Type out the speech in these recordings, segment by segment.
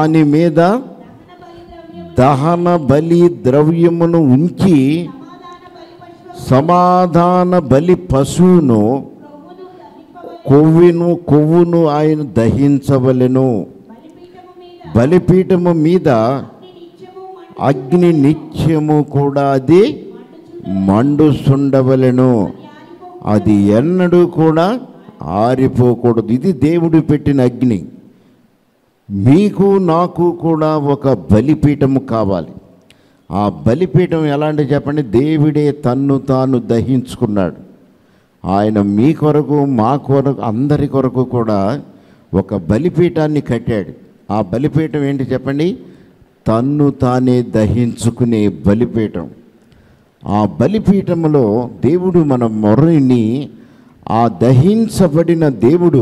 దాని మీద దహన బలి ద్రవ్యమును ఉంచి సమాధాన బలి పశువును కొవ్వును కొవ్వును ఆయన దహించవలెను బలిపీఠము మీద అగ్ని నిత్యము కూడా అది మండుసుండవలెను అది ఎన్నడూ కూడా ఆరిపోకూడదు ఇది దేవుడు పెట్టిన అగ్ని మీకు నాకు కూడా ఒక బలిపీఠము కావాలి ఆ బలిపీఠం ఎలాంటి చెప్పండి దేవుడే తన్ను తాను దహించుకున్నాడు ఆయన మీ కొరకు మా కొరకు అందరి కొరకు కూడా ఒక బలిపీఠాన్ని కట్టాడు ఆ బలిపీఠం ఏంటి చెప్పండి తన్ను తానే దహించుకునే బలిపీఠం ఆ బలిపీఠములో దేవుడు మన మొరని ఆ దహించబడిన దేవుడు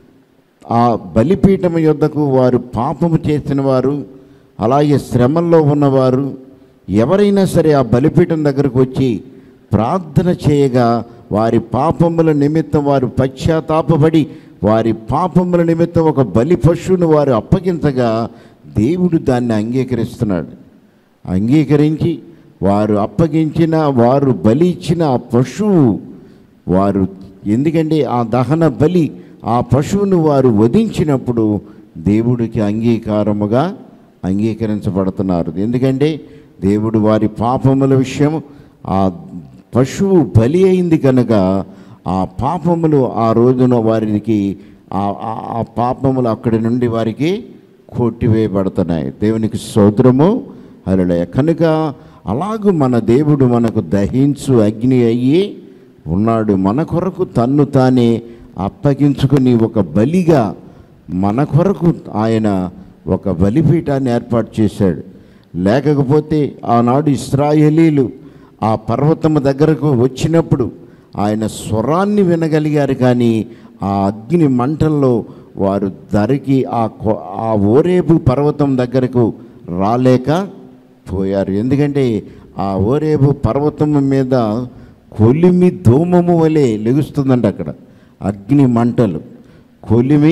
ఆ బలిపీఠం యొద్దకు వారు పాపము చేసిన వారు అలాగే శ్రమల్లో ఉన్నవారు ఎవరైనా సరే ఆ బలిపీఠం దగ్గరకు వచ్చి ప్రార్థన చేయగా వారి పాపముల నిమిత్తం వారు పశ్చాత్తాపపడి వారి పాపముల నిమిత్తం ఒక బలి పశువును వారు అప్పగించగా దేవుడు దాన్ని అంగీకరిస్తున్నాడు అంగీకరించి వారు అప్పగించిన వారు బలి ఇచ్చిన ఆ పశువు వారు ఎందుకంటే ఆ దహన బలి ఆ పశువును వారు వధించినప్పుడు దేవుడికి అంగీకారముగా అంగీకరించబడుతున్నారు ఎందుకంటే దేవుడు వారి పాపముల విషయం ఆ పశువు బలి అయింది కనుక ఆ పాపములు ఆ రోజున వారికి ఆ ఆ- ఆ పాపములు అక్కడి నుండి వారికి కొట్టివేయబడుతున్నాయి దేవునికి సోదరము అలలయ కనుక అలాగూ మన దేవుడు మనకు దహించు అగ్ని అయ్యి ఉన్నాడు మన కొరకు తన్ను తానే అప్పగించుకుని ఒక బలిగా మన కొరకు ఆయన ఒక బలిపీఠాన్ని ఏర్పాటు చేశాడు లేకపోతే ఆనాడు ఇస్రాయేలీలు ఆ పర్వతము దగ్గరకు వచ్చినప్పుడు ఆయన స్వరాన్ని వినగలిగారు కానీ ఆ అగ్ని మంటల్లో వారు దరికి ఆ కొ- ఆ ఓరేపు పర్వతం దగ్గరకు రాలేక పోయారు ఎందుకంటే ఆ ఓరేపు పర్వతం మీద కొలిమి ధూమము వలె లెగుస్తుందంట అక్కడ అగ్ని మంటలు కొలిమి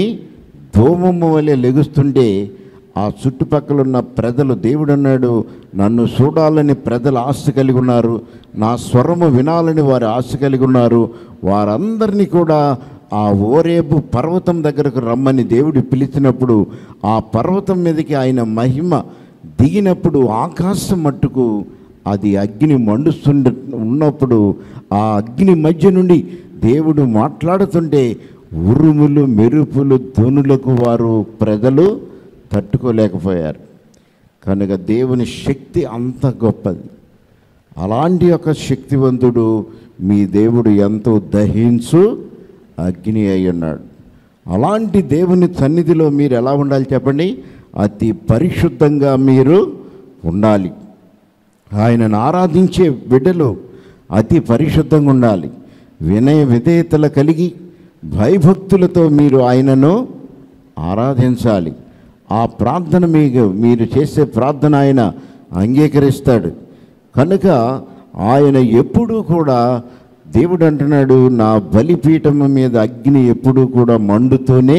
ధూమము వలె లెగుస్తుంటే ఆ చుట్టుపక్కల ఉన్న ప్రజలు దేవుడు అన్నాడు నన్ను చూడాలని ప్రజలు ఆశ కలిగి ఉన్నారు నా స్వరము వినాలని వారు ఆశ కలిగి ఉన్నారు వారందరినీ కూడా ఆ ఓరేపు పర్వతం దగ్గరకు రమ్మని దేవుడు పిలిచినప్పుడు ఆ పర్వతం మీదకి ఆయన మహిమ దిగినప్పుడు ఆకాశం మట్టుకు అది అగ్ని మండుస్తుండ ఉన్నప్పుడు ఆ అగ్ని మధ్య నుండి దేవుడు మాట్లాడుతుంటే ఉరుములు మెరుపులు ధ్వనులకు వారు ప్రజలు తట్టుకోలేకపోయారు కనుక దేవుని శక్తి అంత గొప్పది అలాంటి ఒక శక్తివంతుడు మీ దేవుడు ఎంతో దహించు అగ్ని అయి ఉన్నాడు అలాంటి దేవుని సన్నిధిలో మీరు ఎలా ఉండాలి చెప్పండి అతి పరిశుద్ధంగా మీరు ఉండాలి ఆయనను ఆరాధించే బిడ్డలు అతి పరిశుద్ధంగా ఉండాలి వినయ విధేయతలు కలిగి భయభక్తులతో మీరు ఆయనను ఆరాధించాలి ఆ ప్రార్థన మీకు మీరు చేసే ప్రార్థన ఆయన అంగీకరిస్తాడు కనుక ఆయన ఎప్పుడూ కూడా దేవుడు అంటున్నాడు నా బలిపీఠం మీద అగ్ని ఎప్పుడూ కూడా మండుతూనే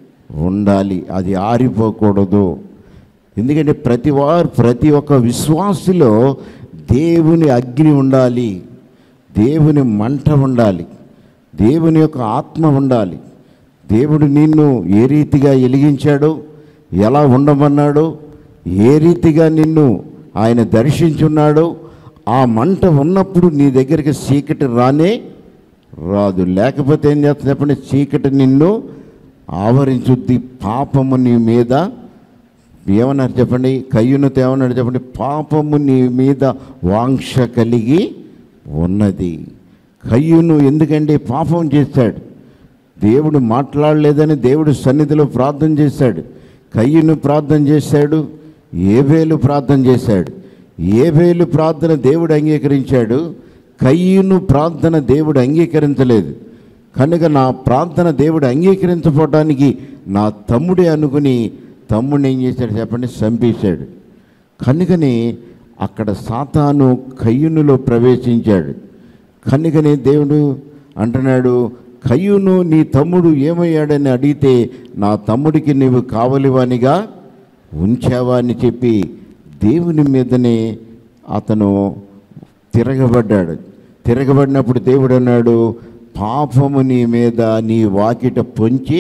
ఉండాలి అది ఆరిపోకూడదు ఎందుకంటే ప్రతి వారు ప్రతి ఒక్క విశ్వాసిలో దేవుని అగ్ని ఉండాలి దేవుని మంట ఉండాలి దేవుని యొక్క ఆత్మ ఉండాలి దేవుడు నిన్ను ఏ రీతిగా వెలిగించాడో ఎలా ఉండమన్నాడో ఏ రీతిగా నిన్ను ఆయన దర్శించున్నాడో ఆ మంట ఉన్నప్పుడు నీ దగ్గరికి చీకటి రానే రాదు లేకపోతే ఏం చేస్తుంది చెప్పండి చీకటి నిన్ను ఆవరించుద్ది పాపము నీ మీద ఏమన్నారు చెప్పండి కయ్యునితో ఏమన్నాడు చెప్పండి పాపము నీ మీద వాంక్ష కలిగి ఉన్నది కయ్యును ఎందుకంటే పాపం చేశాడు దేవుడు మాట్లాడలేదని దేవుడు సన్నిధిలో ప్రార్థన చేశాడు కయ్యును ప్రార్థన చేశాడు ఏబేలు ప్రార్థన చేశాడు ఏబేలు ప్రార్థన దేవుడు అంగీకరించాడు కయ్యును ప్రార్థన దేవుడు అంగీకరించలేదు కనుక నా ప్రార్థన దేవుడు అంగీకరించపోవడానికి నా తమ్ముడే అనుకుని తమ్ముడిని ఏం చేశాడు చెప్పండి చంపేశాడు కనుకని అక్కడ సాతాను కయ్యునులో ప్రవేశించాడు కనుకనే దేవుడు అంటున్నాడు కయ్యును నీ తమ్ముడు ఏమయ్యాడని అడిగితే నా తమ్ముడికి నీవు కావలివానిగా ఉంచావా అని చెప్పి దేవుని మీదనే అతను తిరగబడ్డాడు తిరగబడినప్పుడు దేవుడు అన్నాడు పాపము నీ మీద నీ వాకిట పొంచి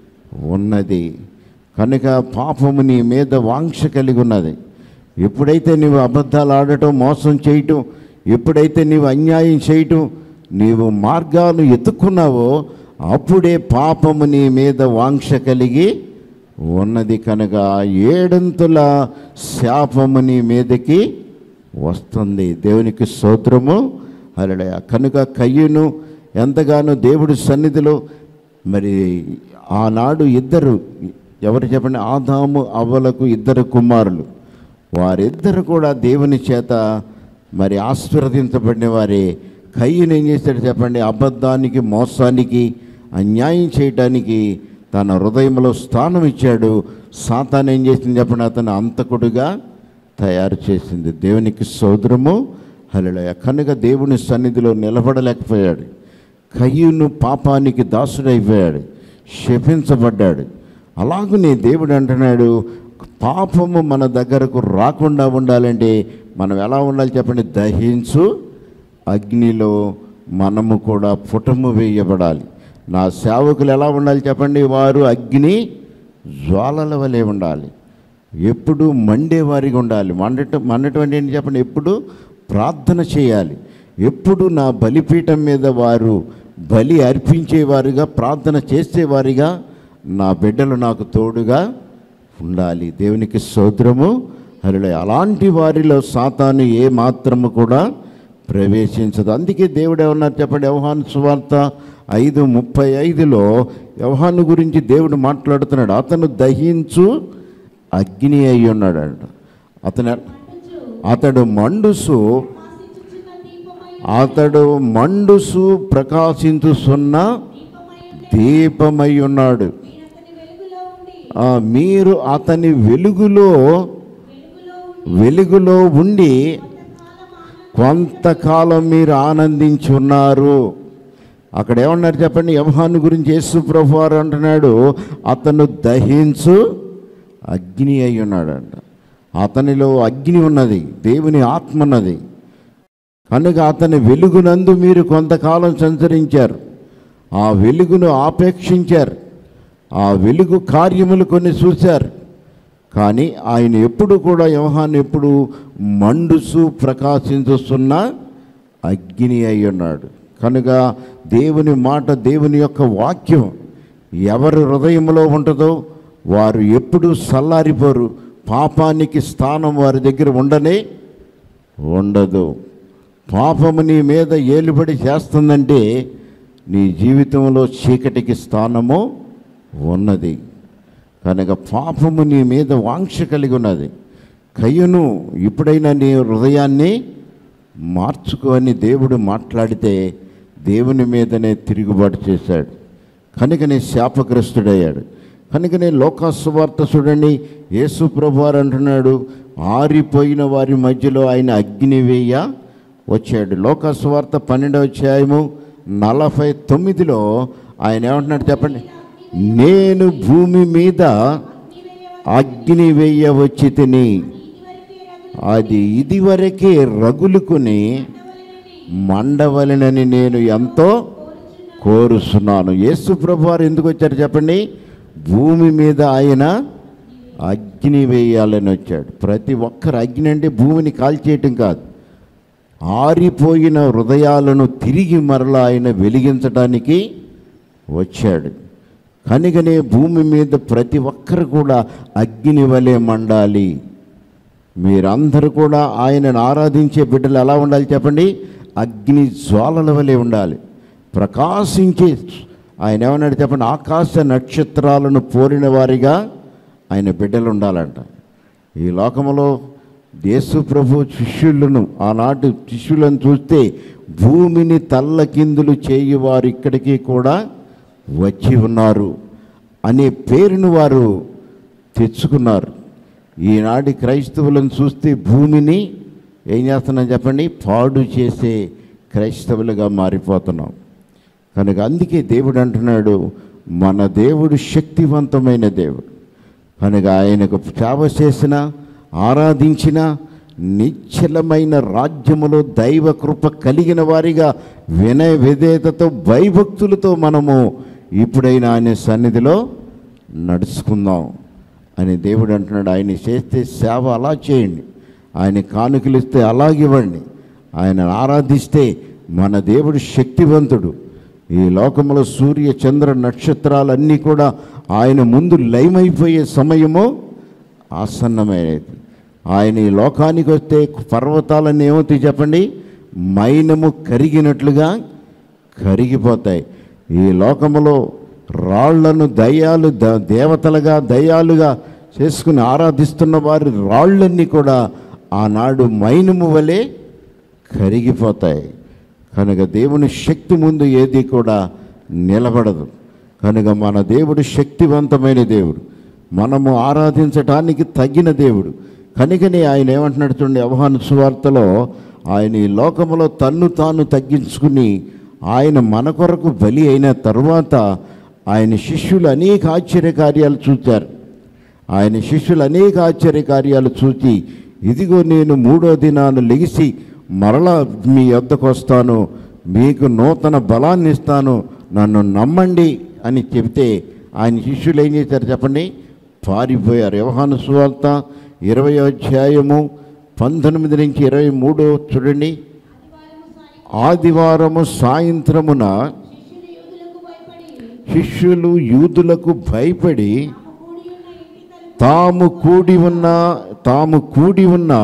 ఉన్నది కనుక పాపము నీ మీద వాంక్ష కలిగి ఉన్నది ఎప్పుడైతే నీవు అబద్ధాలు ఆడటం మోసం చేయటం ఎప్పుడైతే నీవు అన్యాయం చేయటం నీవు మార్గాలు ఎత్తుకున్నావో అప్పుడే పాపము నీ మీద వాంక్ష కలిగి ఉన్నది కనుక ఏడంతుల శాపము నీ మీదకి వస్తుంది దేవునికి స్తోత్రము హల్లెలూయా కనుక కయ్యను ఎంతగానో దేవుడి సన్నిధిలో మరి ఆనాడు ఇద్దరు ఎవరు చెప్పండి ఆదాము అవ్వలకు ఇద్దరు కుమారులు వారిద్దరు కూడా దేవుని చేత మరి ఆశీర్వదించబడిన వారే కయ్యను ఏం చేశాడు చెప్పండి అబద్ధానికి మోసానికి అన్యాయం చేయటానికి తన హృదయంలో స్థానం ఇచ్చాడు సాతాన్ ఏం చేసింది చెప్పండి అతను అంతకుడుగా తయారు చేసింది దేవునికి సోదరము హల్లెలూయ కనుక దేవుని సన్నిధిలో నిలబడలేకపోయాడు కయ్యూను పాపానికి దాసుడైపోయాడు శపించబడ్డాడు అలాగనే దేవుడు అంటున్నాడు పాపము మన దగ్గరకు రాకుండా ఉండాలంటే మనం ఎలా ఉండాలి చెప్పండి దహించు అగ్నిలో మనము కూడా పుటము వేయబడాలి నా సేవకులు ఎలా ఉండాలి చెప్పండి వారు అగ్ని జ్వాలల వలె ఉండాలి ఎప్పుడు మండేవారిగా ఉండాలి మండటం మండటం అంటే ఏంటి చెప్పండి ఎప్పుడు ప్రార్థన చేయాలి ఎప్పుడు నా బలిపీఠం మీద వారు బలి అర్పించేవారుగా ప్రార్థన చేసేవారిగా నా బిడ్డలు నాకు తోడుగా ఉండాలి దేవునికి సోదరము హరిలో అలాంటి వారిలో సాతాను ఏ మాత్రము కూడా ప్రవేశించదు అందుకే దేవుడు ఏమన్నారు చెప్పండి వ్యవహాన్ సువార్త ఐదు ముప్పై ఐదులో వ్యవహాను గురించి దేవుడు మాట్లాడుతున్నాడు అతను దహించు అగ్ని అయి ఉన్నాడంట అతను అతడు మండుసు అతడు మండుసు ప్రకాశించుసున్న దీపమై ఉన్నాడు ఆ, మీరు అతని వెలుగులో వెలుగులో ఉండి కొంతకాలం మీరు ఆనందించి ఉన్నారు అక్కడ ఏమన్నారు చెప్పండి యవహాను గురించి యేసు ప్రభు వారు అంటున్నాడు అతను దహించు అగ్ని అయి ఉన్నాడంట అతనిలో అగ్ని ఉన్నది దేవుని ఆత్మ ఉన్నది కనుక అతని వెలుగునందు మీరు కొంతకాలం సంచరించారు ఆ వెలుగును ఆపేక్షించారు ఆ వెలుగు కార్యములు కొన్ని చూశారు కానీ ఆయన ఎప్పుడు కూడా వ్యవహాన్ని ఎప్పుడు మండుసు ప్రకాశించుస్తున్న అగ్ని అయి ఉన్నాడు కనుక దేవుని మాట దేవుని యొక్క వాక్యం ఎవరి హృదయంలో ఉంటుందో వారు ఎప్పుడూ సల్లారిపోరు పాపానికి స్థానం వారి దగ్గర ఉండనే ఉండదు పాపము నీ మీద ఏలుబడి చేస్తుందంటే నీ జీవితంలో చీకటికి స్థానము ఉన్నది కనుక పాపము నీ మీద వాంక్ష కలిగి ఉన్నది కయ్యను ఇప్పుడైనా నీ హృదయాన్ని మార్చుకొని దేవుడు మాట్లాడితే దేవుని మీదనే తిరుగుబాటు చేశాడు కనుకనే శాపగ్రస్తుడయ్యాడు కనుకనే లోకాసువార్త చూడండి యేసు ప్రభువారు అంటున్నాడు ఆరిపోయిన వారి మధ్యలో ఆయన అగ్ని వేయ వచ్చాడు లోకాసువార్త పన్నెండవ అధ్యాయము నలభై తొమ్మిదిలో ఆయన ఏమంటున్నాడు చెప్పండి నేను భూమి మీద అగ్ని వేయ వచ్చి తిని అది ఇదివరకే రగులుకుని మండవలనని నేను ఎంతో కోరుస్తున్నాను యేసు ప్రభు వారు ఎందుకు వచ్చారు చెప్పండి భూమి మీద ఆయన అగ్ని వేయాలని వచ్చాడు ప్రతి ఒక్కరు అగ్ని అంటే భూమిని కాల్చేయటం కాదు ఆరిపోయిన హృదయాలను తిరిగి మరలా ఆయన వెలిగించడానికి వచ్చాడు కనుకనే భూమి మీద ప్రతి ఒక్కరు కూడా అగ్ని వలె మండాలి మీరందరూ కూడా ఆయనను ఆరాధించే బిడ్డలు ఎలా ఉండాలి చెప్పండి అగ్ని జ్వాలల వలె ఉండాలి ప్రకాశించే ఆయన ఏమన్నాడు చెప్పండి ఆకాశ నక్షత్రాలను పోలిన వారిగా ఆయన బిడ్డలు ఉండాలంట ఈ లోకంలో యేసు ప్రభు శిష్యులను ఆనాటి శిష్యులను చూస్తే భూమిని తల్లకిందులు చేయువారు ఇక్కడికి కూడా వచ్చి ఉన్నారు అనే పేరును వారు తెచ్చుకున్నారు ఈనాటి క్రైస్తవులను చూస్తే భూమిని ఏం చేస్తున్నాం చెప్పండి పాడు చేసే క్రైస్తవులుగా మారిపోతున్నాం కనుక అందుకే దేవుడు అంటున్నాడు మన దేవుడు శక్తివంతమైన దేవుడు కనుక ఆయనకు సేవ చేసిన ఆరాధించిన నిశ్చలమైన రాజ్యములో దైవ కృప కలిగిన వారిగా వినయ విధేయతతో భయభక్తులతో మనము ఇప్పుడైనా ఆయన సన్నిధిలో నడుచుకుందాం అని దేవుడు అంటున్నాడు ఆయన చేస్తే సేవ అలా చేయండి ఆయన కానుకలు ఇస్తే అలాగివ్వండి ఆయన ఆరాధిస్తే మన దేవుడు శక్తివంతుడు ఈ లోకంలో సూర్య చంద్ర నక్షత్రాలన్నీ కూడా ఆయన ముందు లయమైపోయే సమయము ఆసన్నమైనది ఆయన ఈ లోకానికి వస్తే పర్వతాలన్నీ ఏమవుతాయి చెప్పండి మైనము కరిగినట్లుగా కరిగిపోతాయి ఈ లోకములో రాళ్లను దయ్యాలు ద- దేవతలుగా దయ్యాలుగా చేసుకుని ఆరాధిస్తున్న వారి రాళ్ళన్నీ కూడా ఆనాడు మైనము వలె కరిగిపోతాయి కనుక దేవుని శక్తి ముందు ఏది కూడా నిలబడదు కనుక మన దేవుడు శక్తివంతమైన దేవుడు మనము ఆరాధించటానికి తగిన దేవుడు కనుకనే ఆయన ఏమంటున్నాడు చూడండి అవహాను సువార్తలో ఆయన ఈ లోకములో తన్ను తాను తగ్గించుకుని ఆయన మన కొరకు బలి అయిన తరువాత ఆయన శిష్యులు అనేక ఆశ్చర్యకార్యాలు చూచారు ఆయన శిష్యులు అనేక ఆశ్చర్యకార్యాలు చూచి ఇదిగో నేను మూడో దినాన్ని లెగిసి మరలా మీ వద్దకు వస్తాను మీకు నూతన బలాన్ని ఇస్తాను నన్ను నమ్మండి అని చెబితే ఆయన శిష్యులు ఏం చేశారు చెప్పండి పారిపోయారు వ్యవహాను సువార్త ఇరవై అధ్యాయము పంతొమ్మిది నుంచి ఇరవై మూడో చూడండి ఆదివారము సాయంత్రమున శిష్యులు యూదులకు భయపడి శిష్యులు యూదులకు భయపడి తాము కూడి ఉన్న తాము కూడి ఉన్న తాము కూడి ఉన్న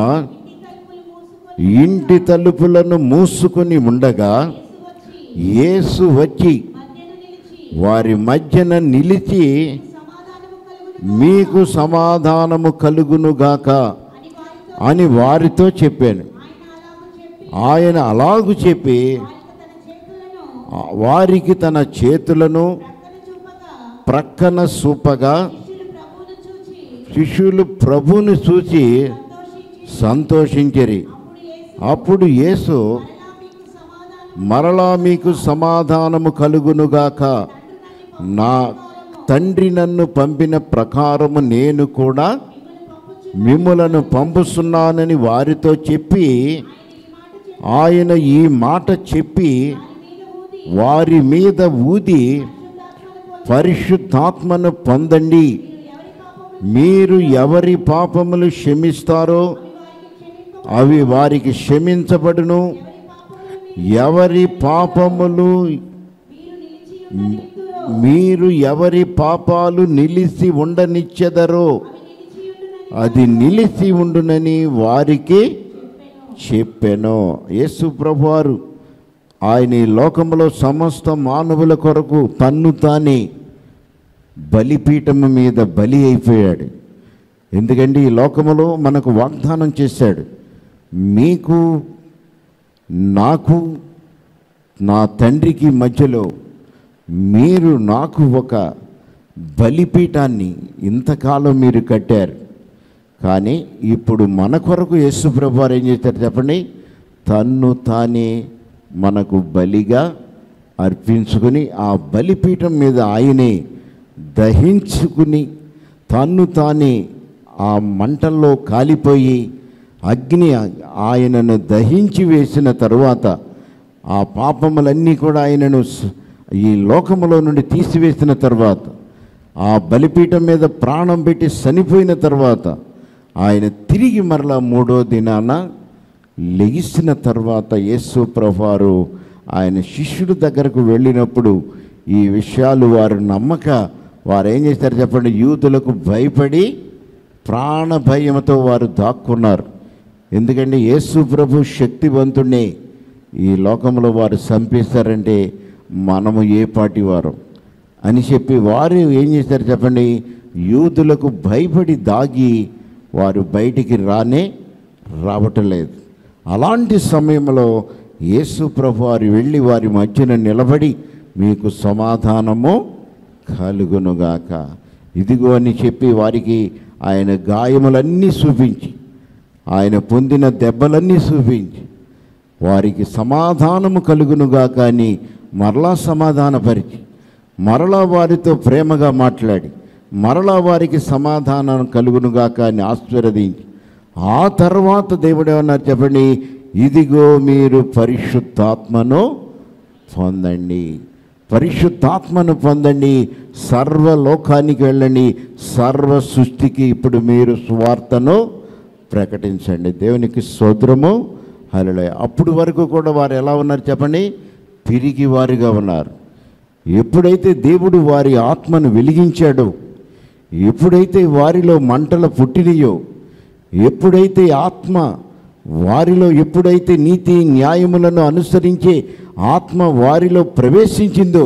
ఇంటి తలుపులు మూసుకొని ఇంటి తలుపులను మూసుకొని ఉండగా యేసు వచ్చి యేసు వచ్చి మధ్యన నిలిచి వారి మధ్యన నిలిచి సమాధానము కలుగును మీకు సమాధానము కలుగునుగాక అని వారితో అని వారితో చెప్పాను ఆయన అలాగు చెప్పి ఆయన అలాగు చెప్పి వారికి తన చేతులను ఆ, వారికి తన చేతులను ప్రక్కన చూపగా ప్రక్కన సూపగా శిష్యులు ప్రభువును చూచి శిష్యులు ప్రభువును చూచి సంతోషించి సంతోషించరి అప్పుడు యేసు అప్పుడు యేసు మరలా మీకు సమాధానం మరలా మీకు సమాధానము కలుగునుగాక నా తండ్రి నన్ను పంపిన ప్రకారము నేను కూడా మిమ్ములను పంపుస్తున్నానని వారితో చెప్పి ఆయన ఈ మాట చెప్పి వారి మీద ఊది పరిశుద్ధాత్మను పొందండి మీరు ఎవరి పాపములు క్షమిస్తారో అవి వారికి క్షమించబడును ఎవరి పాపములు మీరు ఎవరి పాపాలు నిలిచి ఉండనిచ్చెదరో అది నిలిచి ఉండునని వారికి చెప్పాను యేసు ప్రభువారు ఆయన ఈ లోకంలో సమస్త మానవుల కొరకు తన్ను తానే బలిపీఠము మీద బలి అయిపోయాడు ఎందుకంటే ఈ లోకములో మనకు వాగ్దానం చేశాడు మీకు నాకు నా తండ్రికి మధ్యలో మీరు నాకు ఒక బలిపీఠాన్ని ఇంతకాలం మీరు కట్టారు కానీ ఇప్పుడు మన కొరకు యేసుప్రభు వారు ఏం చేశారు చెప్పండి తన్ను తానే మనకు బలిగా అర్పించుకుని ఆ బలిపీఠం మీద ఆయనే దహించుకుని తన్ను తానే ఆ మంటల్లో కాలిపోయి అగ్ని ఆయనను దహించి వేసిన తరువాత ఆ పాపములన్నీ కూడా ఆయనను స- ఈ లోకములో నుండి తీసివేసిన తర్వాత ఆ బలిపీఠం మీద ప్రాణం పెట్టి చనిపోయిన తర్వాత ఆయన తిరిగి మరలా మూడో దినాన లెగిసిన తర్వాత యేసు ప్రభువారు ఆయన శిష్యుడి దగ్గరకు వెళ్ళినప్పుడు ఈ విషయాలు వారు నమ్మక వారు ఏం చేశారు చెప్పండి యూదులకు భయపడి ప్రాణ భయంతో వారు దాక్కున్నారు ఎందుకంటే యేసు ప్రభు శక్తివంతుణ్ణి ఈ లోకంలో వారు చంపేస్తారంటే మనము ఏ పాటి వారు అని చెప్పి వారు ఏం చేశారు చెప్పండి యూదులకు భయపడి దాగి వారు బయటికి రానే రావటం లేదు అలాంటి సమయంలో యేసు ప్రభు వారు వెళ్ళి వారి మధ్యన నిలబడి మీకు సమాధానము కలుగునుగాక ఇదిగో అని చెప్పి వారికి ఆయన గాయములన్నీ చూపించి ఆయన పొందిన దెబ్బలన్నీ చూపించి వారికి సమాధానము కలుగునుగా కానీ మరలా సమాధానపరిచి మరలా వారితో ప్రేమగా మాట్లాడి మరలా వారికి సమాధానం కలుగునుగాక అని ఆశీర్వదించి ఆ తర్వాత దేవుడు ఏమన్నారు చెప్పండి ఇదిగో మీరు పరిశుద్ధాత్మను పొందండి పరిశుద్ధాత్మను పొందండి సర్వలోకానికి వెళ్ళండి సర్వ సృష్టికి ఇప్పుడు మీరు సువార్తను ప్రకటించండి దేవునికి సోదరము హలో అప్పుడు వరకు కూడా వారు ఎలా ఉన్నారు చెప్పండి పిరిగి వారిగా ఉన్నారు ఎప్పుడైతే దేవుడు వారి ఆత్మను వెలిగించాడో ఎప్పుడైతే వారిలో మంటలు పుట్టినయో ఎప్పుడైతే ఆత్మ వారిలో ఎప్పుడైతే నీతి న్యాయములను అనుసరించే ఆత్మ వారిలో ప్రవేశించిందో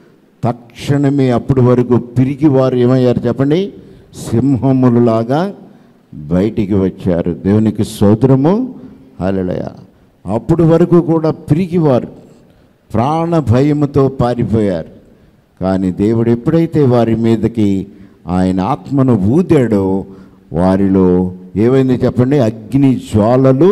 తక్షణమే అప్పటి వరకు పిరిగి వారు ఏమయ్యారు చెప్పండి సింహములలాగా బయటికి వచ్చారు దేవునికి సోదరము హల్లెలూయా అప్పుడు వరకు కూడా పిరిగివారు ప్రాణ భయముతో పారిపోయారు కానీ దేవుడు ఎప్పుడైతే వారి మీదకి ఆయన ఆత్మను ఊదాడో వారిలో ఏమైంది చెప్పండి అగ్ని జ్వాలలు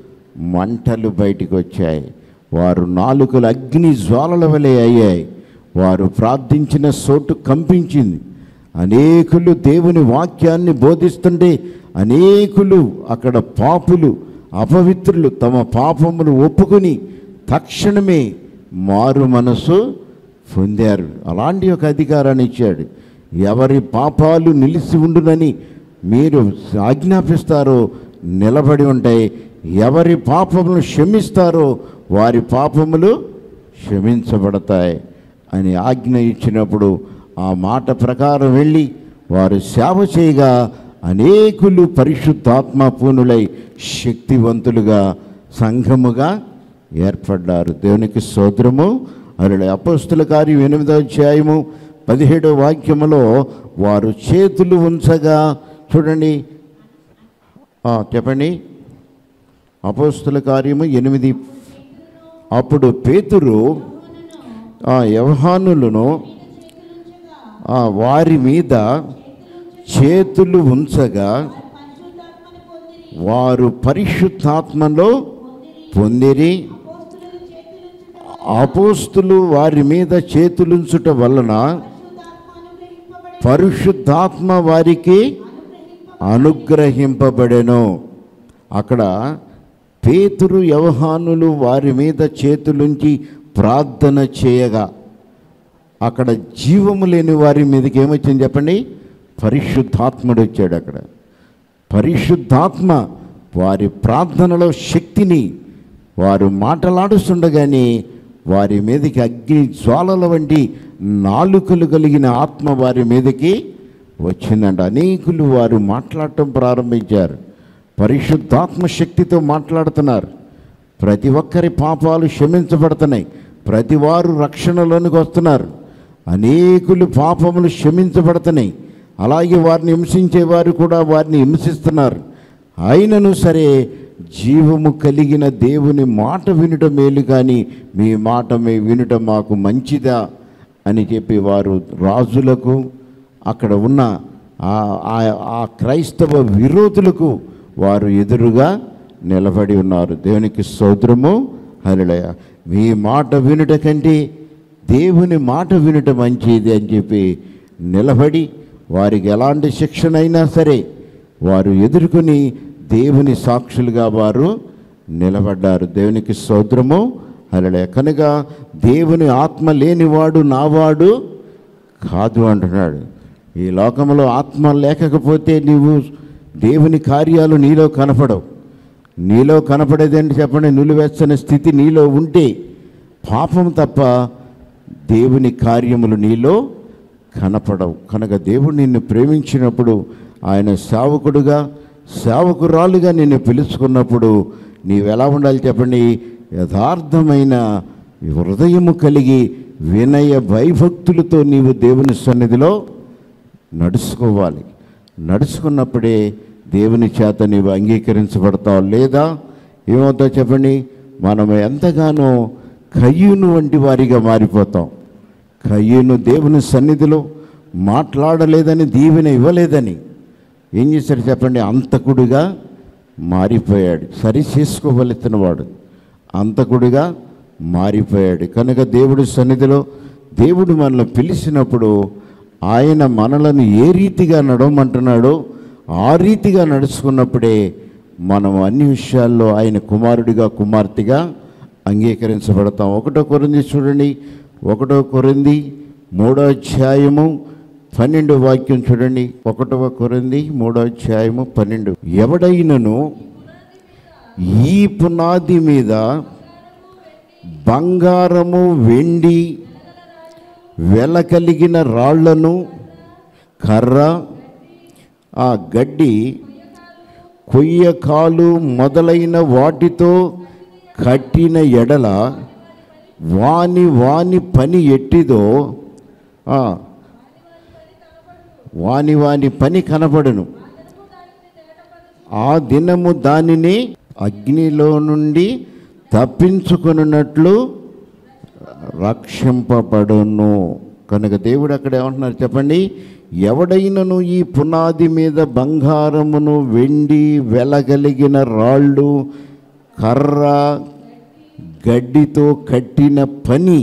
మంటలు బయటికి వచ్చాయి వారు నాలుకలు అగ్ని జ్వాలల వలె అయ్యాయి వారు ప్రార్థించిన చోటు కంపించింది అనేకులు దేవుని వాక్యాన్ని బోధిస్తుంటే అనేకులు అక్కడ పాపులు అపవిత్రులు తమ పాపములు ఒప్పుకొని తక్షణమే మారు మనసు పొందారు అలాంటి ఒక అధికారాన్ని ఇచ్చాడు ఎవరి పాపాలు నిలిచి ఉండునని మీరు ఆజ్ఞాపిస్తారో నిలబడి ఉంటాయి ఎవరి పాపములు క్షమిస్తారో వారి పాపములు క్షమించబడతాయి అని ఆజ్ఞ ఇచ్చినప్పుడు ఆ మాట ప్రకారం వెళ్ళి వారు సేవ చేయగా అనేకులు పరిశుద్ధాత్మ పూనులై శక్తివంతులుగా సంఘముగా ఏర్పడ్డారు దేవునికి సోదరము అరుడు అపస్తుల కార్యం ఎనిమిదో అధ్యాయము పదిహేడో వాక్యములో వారు చేతులు ఉంచగా చూడండి ఆ, చెప్పండి అపోస్తుల కార్యము ఎనిమిది అప్పుడు పేతురు ఆ యవహానులను ఆ వారి మీద చేతులు ఉంచగా వారు పరిశుద్ధాత్మలో పొందిరి అపోస్తులు వారి మీద చేతులుంచుట వలన పరిశుద్ధాత్మ వారికి అనుగ్రహింపబడెను అక్కడ పేతురు యవహానులు వారి మీద చేతులుంచి ప్రార్థన చేయగా అక్కడ జీవము లేని వారి మీదకి ఏమొచ్చింది చెప్పండి పరిశుద్ధాత్ముడు వచ్చాడు అక్కడ పరిశుద్ధాత్మ వారి ప్రార్థనలో శక్తిని వారు మాటలాడుస్తుండగానే వారి మీదకి అగ్ని జ్వాలల వంటి నాలుకలు కలిగిన ఆత్మ వారి మీదకి వచ్చిందంట అనేకులు వారు మాట్లాడటం ప్రారంభించారు పరిశుద్ధాత్మ శక్తితో మాట్లాడుతున్నారు ప్రతి ఒక్కరి పాపాలు క్షమించబడుతున్నాయి ప్రతి వారు రక్షణలోనికి వస్తున్నారు అనేకులు పాపములు క్షమించబడుతున్నాయి అలాగే వారిని హింసించేవారు కూడా వారిని హింసిస్తున్నారు అయినను సరే జీవము కలిగిన దేవుని మాట వినుట మేలు కానీ మీ మాట మీ వినుట మాకు మంచిదా అని చెప్పి వారు రాజులకు అక్కడ ఉన్న ఆ- ఆ- ఆ క్రైస్తవ విరోధులకు వారు ఎదురుగా నిలబడి ఉన్నారు దేవునికి సోదరము హరిలయ మీ మాట వినుట కంటే దేవుని మాట వినుట మంచిది అని చెప్పి నిలబడి వారికి ఎలాంటి శిక్షణ అయినా సరే వారు ఎదుర్కొని దేవుని సాక్షులుగా వారు నిలబడ్డారు దేవునికి సోదరము హరిలయ కనుక దేవుని ఆత్మ లేనివాడు నావాడు కాదు అంటున్నాడు ఈ లోకంలో ఆత్మ లేకపోతే నీవు దేవుని కార్యాలు నీలో కనపడవు నీలో కనపడేదేంటి చెప్పండి నిలువెచ్చని స్థితి నీలో ఉంటే పాపం తప్ప దేవుని కార్యములు నీలో కనపడవు కనుక దేవుడు నిన్ను ప్రేమించినప్పుడు ఆయన సేవకుడుగా సేవకురాలుగా నిన్ను పిలుచుకున్నప్పుడు నీవెలా ఉండాలి చెప్పండి యథార్థమైన హృదయము కలిగి వినయ భయభక్తులతో నీవు దేవుని సన్నిధిలో నడుచుకోవాలి నడుచుకున్నప్పుడే దేవుని చేత నీవు అంగీకరించబడతావు లేదా ఏమవుతావు చెప్పండి మనం ఎంతగానో కయ్యూను వంటి వారిగా మారిపోతాం కయ్యూను దేవుని సన్నిధిలో మాట్లాడలేదని దీవెన ఇవ్వలేదని ఏం చేశాడు చెప్పండి అంతకుడిగా మారిపోయాడు సరి చేసుకోవలసిన వాడు అంతకుడిగా మారిపోయాడు కనుక దేవుడి సన్నిధిలో దేవుడు మనల్ని పిలిచినప్పుడు ఆయన మనలను ఏ రీతిగా నడవమంటున్నాడో ఆ రీతిగా నడుచుకున్నప్పుడే మనం అన్ని విషయాల్లో ఆయన కుమారుడిగా కుమార్తెగా అంగీకరించబడతాం ఒకటో కొరింది చూడండి ఒకటో కొరింది మూడో అధ్యాయము పన్నెండు వాక్యం చూడండి ఒకటవ కొరింది మూడో అధ్యాయము పన్నెండు ఎవడైనను ఈ పునాది మీద బంగారము వెండి వెల కలిగిన రాళ్లను కర్ర ఆ గడ్డి కొయ్య కాలు మొదలైన వాటితో కట్టిన ఎడల వాని వాని పని ఎట్టిదో ఆ, వాని వాని పని కనబడును ఆ దినము దానిని అగ్నిలో నుండి తప్పించుకున్నట్లు రక్షింపబడును కనుక దేవుడు అక్కడ ఏమంటున్నారు చెప్పండి ఎవడైనను ఈ పునాది మీద బంగారమును వెండి వెలగలిగిన రాళ్ళు కర్ర గడ్డితో కట్టిన పని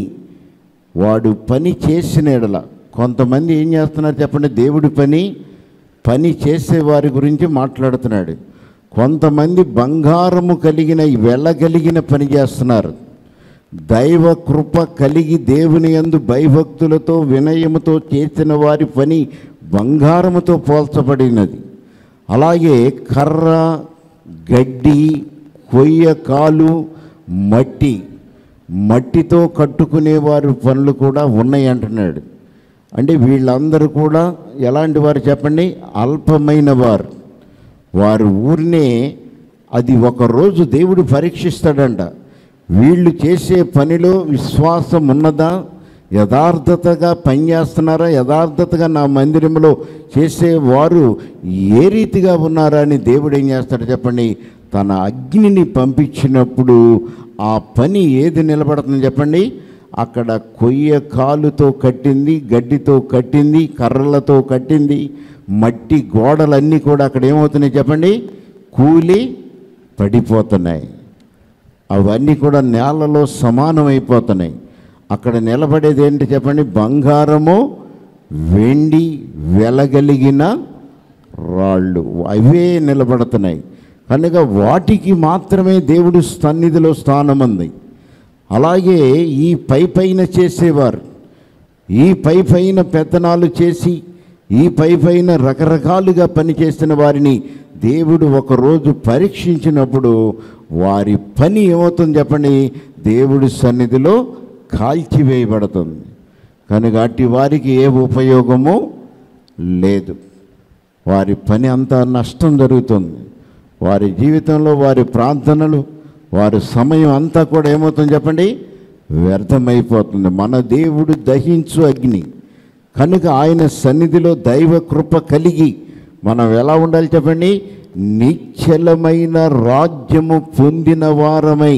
వాడు పని చేసిన ఎడల కొంతమంది ఏం చేస్తున్నారు చెప్పండి దేవుడి పని పని చేసే వారి గురించి మాట్లాడుతున్నాడు కొంతమంది బంగారము కలిగిన వెళ్ళగలిగిన పని చేస్తున్నారు దైవ కృప కలిగి దేవుని యందు భయభక్తులతో వినయముతో చేసిన వారి పని బంగారముతో పోల్చబడినది అలాగే కర్ర గడ్డి కొయ్య కాలు మట్టి మట్టితో కట్టుకునే వారి పనులు కూడా ఉన్నాయి అంటున్నాడు అంటే వీళ్ళందరూ కూడా ఎలాంటి వారు చెప్పండి అల్పమైన వారు వారు ఊరినే అది ఒకరోజు దేవుడు పరీక్షిస్తాడంట వీళ్ళు చేసే పనిలో విశ్వాసం ఉన్నదా యథార్థతగా పనిచేస్తున్నారా యథార్థతగా నా మందిరంలో చేసేవారు ఏ రీతిగా ఉన్నారా అని దేవుడు ఏం చేస్తాడు చెప్పండి తన అగ్నిని పంపించినప్పుడు ఆ పని ఏది నిలబడుతుంది చెప్పండి అక్కడ కొయ్య కాలుతో కట్టింది గడ్డితో కట్టింది కర్రలతో కట్టింది మట్టి గోడలన్నీ కూడా అక్కడ ఏమవుతున్నాయి చెప్పండి కూలి పడిపోతున్నాయి అవన్నీ కూడా నేలలో సమానమైపోతున్నాయి అక్కడ నిలబడేది ఏంటి చెప్పండి బంగారము వెండి వెలగలిగిన రాళ్ళు అవే నిలబడుతున్నాయి కనుక వాటికి మాత్రమే దేవుడి సన్నిధిలో స్థానం ఉంది అలాగే ఈ పై పైన చేసేవారు ఈ పై పైన పెత్తనాలు చేసి ఈ పై పైన రకరకాలుగా పనిచేసిన వారిని దేవుడు ఒకరోజు పరీక్షించినప్పుడు వారి పని ఏమవుతుంది చెప్పండి దేవుడి సన్నిధిలో కాల్చివేయబడుతుంది కనుక అట్టి వారికి ఏ ఉపయోగము లేదు వారి పని అంతా నష్టం జరుగుతుంది వారి జీవితంలో వారి ప్రార్థనలు వారి సమయం అంతా కూడా ఏమవుతుంది చెప్పండి వ్యర్థమైపోతుంది మన దేవుడు దహించు అగ్ని కనుక ఆయన సన్నిధిలో దైవ కృప కలిగి మనం ఎలా ఉండాలి చెప్పండి నిశ్చలమైన రాజ్యము పొందిన వారమై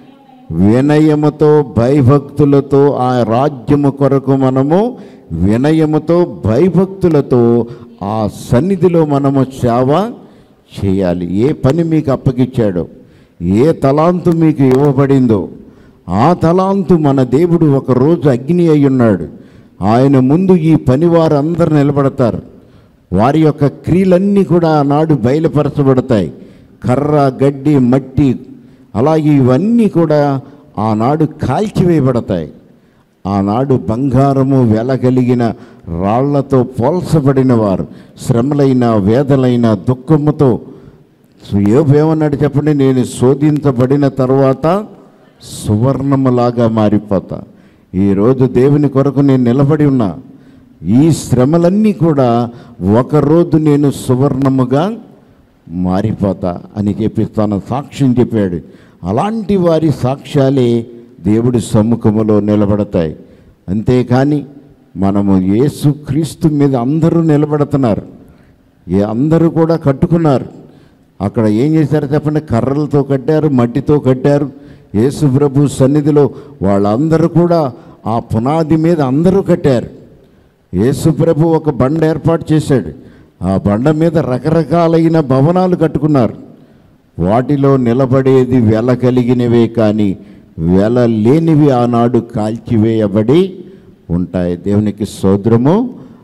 వినయముతో భయభక్తులతో ఆ రాజ్యము కొరకు మనము వినయముతో భయభక్తులతో ఆ సన్నిధిలో మనము సేవ చేయాలి ఏ పని మీకు అప్పగిచ్చాడో ఏ తలాంతు మీకు ఇవ్వబడిందో ఆ తలాంతు మన దేవుడు ఒకరోజు అగ్ని అయి ఉన్నాడు ఆయన ముందు ఈ పని వారందరూ నిలబడతారు వారి యొక్క క్రియలన్నీ కూడా ఆనాడు బయలుపరచబడతాయి కర్ర గడ్డి మట్టి అలాగే ఇవన్నీ కూడా ఆనాడు కాల్చివేయబడతాయి ఆనాడు బంగారము వెలగలిగిన రాళ్లతో పోల్చబడిన వారు శ్రమలైన వేదలైన దుఃఖముతో యోబు ఏమన్నాడు చెప్పండి నేను శోధించబడిన తర్వాత సువర్ణములాగా మారిపోతా ఈరోజు దేవుని కొరకు నేను నిలబడి ఉన్నా ఈ శ్రమలన్నీ కూడా ఒకరోజు నేను సువర్ణముగా మారిపోతా అని చెప్పి తన సాక్ష్యం చెప్పాడు అలాంటి వారి సాక్ష్యాలే దేవుడి సమ్ముఖములో నిలబడతాయి అంతేకాని మనము యేసుక్రీస్తు మీద అందరూ నిలబడుతున్నారు ఏ అందరూ కూడా కట్టుకున్నారు అక్కడ ఏం చేశారు చెప్పండి కర్రలతో కట్టారు మట్టితో కట్టారు యేసు ప్రభు సన్నిధిలో వాళ్ళందరూ కూడా ఆ పునాది మీద అందరూ కట్టారు యేసు ప్రభు ఒక బండ ఏర్పాటు చేశాడు ఆ బండ మీద రకరకాలైన భవనాలు కట్టుకున్నారు వాటిలో నిలబడేది వెల కలిగినవే కానీ వెల లేనివి ఆనాడు కాల్చివేయబడి ఉంటాయి దేవునికి సోదరము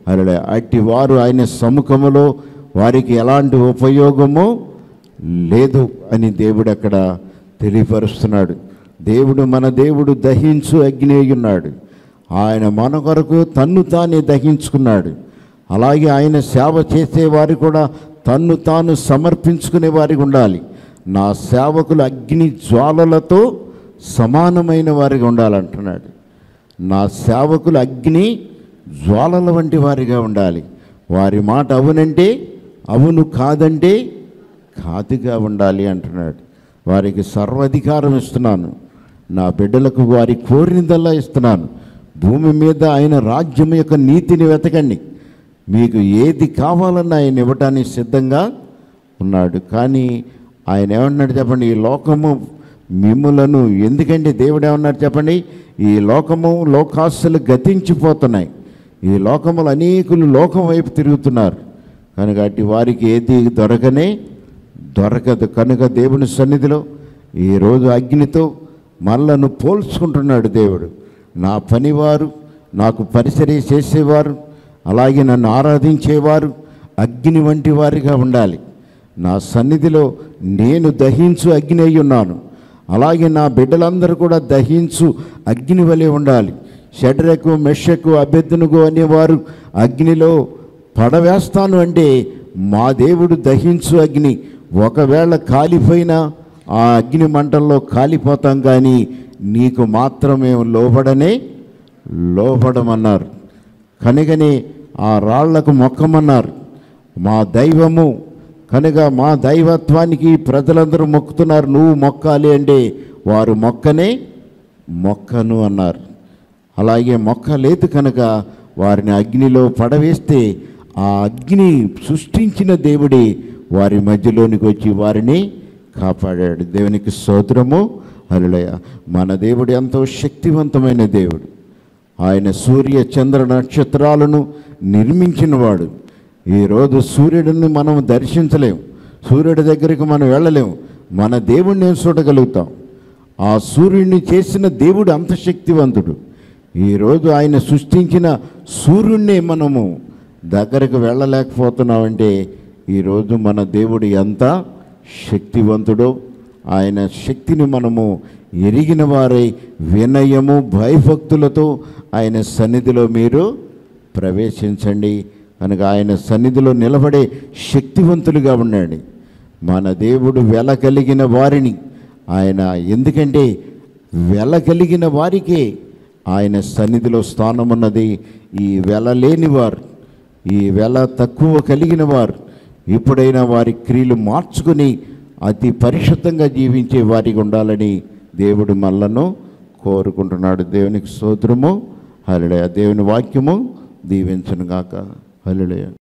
అలా అట్టి వారు ఆయన సముఖములో వారికి ఎలాంటి ఉపయోగమో లేదు అని దేవుడు అక్కడ తెలియపరుస్తున్నాడు దేవుడు మన దేవుడు దహించు అగ్ని అయి ఉన్నాడు ఆయన మన కొరకు తన్ను తానే దహించుకున్నాడు అలాగే ఆయన సేవ చేసేవారు కూడా తన్ను తాను సమర్పించుకునే వారికి ఉండాలి నా సేవకులు అగ్ని జ్వాలలతో సమానమైన వారిగా ఉండాలంటున్నాడు నా సేవకులు అగ్ని జ్వాలల వంటి వారిగా ఉండాలి వారి మాట అవునంటే అవును కాదంటే కాదుగా ఉండాలి అంటున్నాడు వారికి సర్వాధికారం ఇస్తున్నాను నా బిడ్డలకు వారి కోరినదల్లా ఇస్తున్నాను భూమి మీద ఆయన రాజ్యం యొక్క నీతిని వెతకండి మీకు ఏది కావాలన్నా ఆయన ఇవ్వటానికి సిద్ధంగా ఉన్నాడు కానీ ఆయన ఏమన్నాడు చెప్పండి ఈ లోకము మిమ్ములను ఎందుకంటే దేవుడు ఏమన్నాడు చెప్పండి ఈ లోకము లోకాస్తులు గతించిపోతున్నాయి ఈ లోకములు అనేకులు లోకం వైపు తిరుగుతున్నారు కనుక అటు వారికి ఏది దొరకనే దొరకదు కనుక దేవుని సన్నిధిలో ఈరోజు అగ్నితో మళ్ళను పోల్చుకుంటున్నాడు దేవుడు నా పనివారు నాకు పరిసరే చేసేవారు అలాగే నన్ను ఆరాధించేవారు అగ్ని వంటి వారిగా ఉండాలి నా సన్నిధిలో నేను దహించు అగ్ని అయి ఉన్నాను అలాగే నా బిడ్డలందరూ కూడా దహించు అగ్ని వలె ఉండాలి షడ్రకు మెషకు అభ్యర్థునుగు అనేవారు అగ్నిలో పడవేస్తాను అంటే మా దేవుడు దహించు అగ్ని ఒకవేళ కాలిపోయినా ఆ అగ్ని మంటల్లో కాలిపోతాం కానీ నీకు మాత్రమే లోబడనే లోబడమన్నారు కనుకనే ఆ రాళ్లకు మొక్కమన్నారు మా దైవము కనుక మా దైవత్వానికి ప్రజలందరూ మొక్కుతున్నారు నువ్వు మొక్కాలి అంటే వారు మొక్కనే మొక్కను అన్నారు అలాగే మొక్క లేదు కనుక వారిని అగ్నిలో పడవేస్తే ఆ అగ్ని సృష్టించిన దేవుడే వారి మధ్యలోనికి వచ్చి వారిని కాపాడాడు దేవునికి స్తోత్రము హల్లెలూయా మన దేవుడు ఎంతో శక్తివంతమైన దేవుడు ఆయన సూర్య చంద్ర నక్షత్రాలను నిర్మించినవాడు ఈరోజు సూర్యుడిని మనం దర్శించలేం సూర్యుడి దగ్గరికి మనం వెళ్ళలేం మన దేవుడిని చూడగలుగుతాం ఆ సూర్యుడిని చేసిన దేవుడు అంత శక్తివంతుడు ఈరోజు ఆయన సృష్టించిన సూర్యుడిని మనము దగ్గరకు వెళ్ళలేకపోతున్నామంటే ఈరోజు మన దేవుడు ఎంత శక్తివంతుడో ఆయన శక్తిని మనము ఎరిగిన వారై వినయము భయభక్తులతో ఆయన సన్నిధిలో మీరు ప్రవేశించండి కనుక ఆయన సన్నిధిలో నిలబడే శక్తివంతులుగా ఉండండి మన దేవుడు వెల కలిగిన వారిని ఆయన ఎందుకంటే వెల కలిగిన వారికే ఆయన సన్నిధిలో స్థానం ఉన్నది ఈ వెల లేని వారు ఈ వెల తక్కువ కలిగిన వారు ఇప్పుడైనా వారి క్రియలు మార్చుకుని అతి పరిశుద్ధంగా జీవించే వారికి ఉండాలని దేవుడు మళ్ళను కోరుకుంటున్నాడు దేవునికి స్తోత్రము హల్లెలూయా దేవుని వాక్యము దీవించను గాక హల్లెలూయా